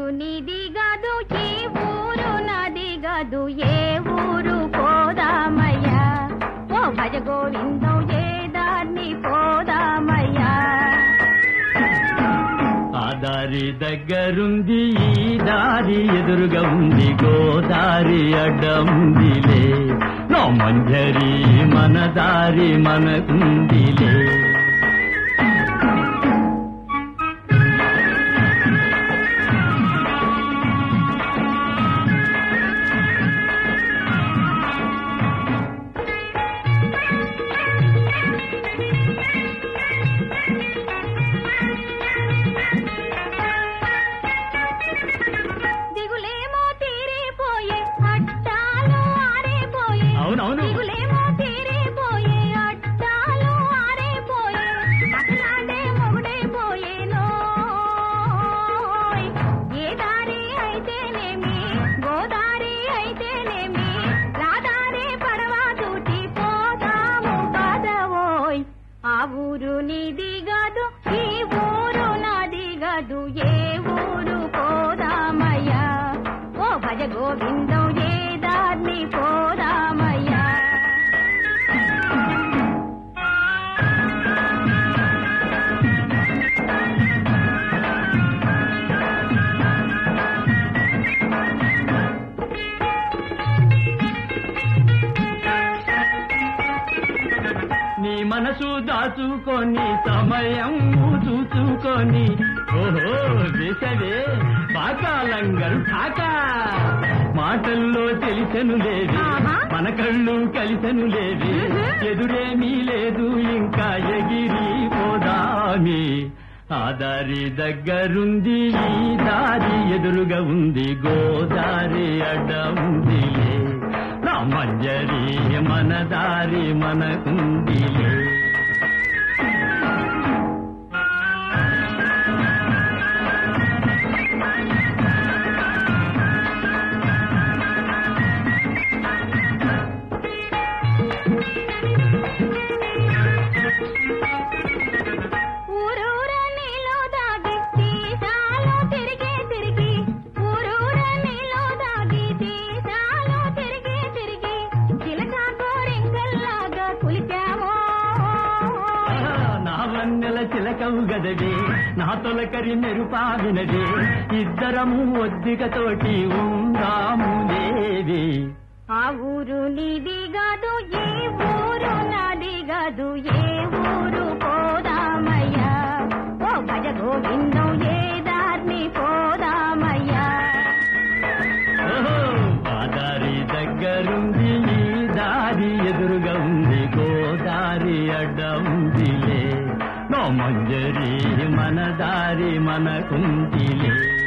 ఊరు నీది గదు ఈ ఊరు నాది గదు ఏ ఊరు పోదామయ్యా ఓ భజ గోవిందం ఏ దాన్ని పోదామయ్యా ఆ దారి దగ్గరుంది ఈ దారి ఎదురుగా ఉంది గోదారి అడ్డముందిలే నో మంజరి మన దారి మనకుందిలే దిగులేమో తీరిపోయే అట్టాలు ఆరిపోయే అవునవును. దిగులేమో తీరిపోయే అట్టాలు ఆరిపోయే అట్లాంటే మొగుడైపోయేనో ఏ దారి అయితేనేమి గోదారి అయితేనేమి రాదారి పడవ దూటి పోదాము పదవోయ్ ఆ ఊరు నీది గదు ఈ ఊరు నాది గదు ఏ ఊరు పోదామయ్యా ఓ భజ గోవిందం ఏ దాన్ని పోదామయ్యా నీ మనసు దాచుకొని సమయం చూచుకొని ఓహో వేసవే పాకాలంగరు ఠాకా మాటల్లో తెలిసెను లేవి ఆహా. మన కళ్ళు కలిసెను లేవి మ్మ్. ఎదురేమీ లేదు ఇంకా ఎగిరి పోదామి ఆ దారి దగ్గరుంది ఈ దారి ఎదురుగా ఉంది గోదారి అడ్డ ఉందిలే నా మంజరి మన దారి మనకుందిలే ఊరూర నీలో దాగి తీసాలు తిరిగి తిరిగి ఊరూర నీలో దాగి తీసాలు తిరిగి తిరిగి చిలక గోరింకల్లాగా కులిచామో నా వన్నెల చిలకవు గదవే నా తొలకరి మెరుపావినవే ఇద్దరము ఒద్దికతోటి ఉందాము లేవే ఆ ఊరు నీది కాదు ఏ ఊరు నాది కాదు ఏ ఊరు పోదామయ్యా ఓ భజ గోవిందం ఏ దారిని పోదామయ్యా ఓహో, ఆ దారి దగ్గరుంది ఈ దారి ఎదురుగా ఉంది గోదారి అడ్డ ఉందిలే నో మంజరి మన దారి మనకుందిలే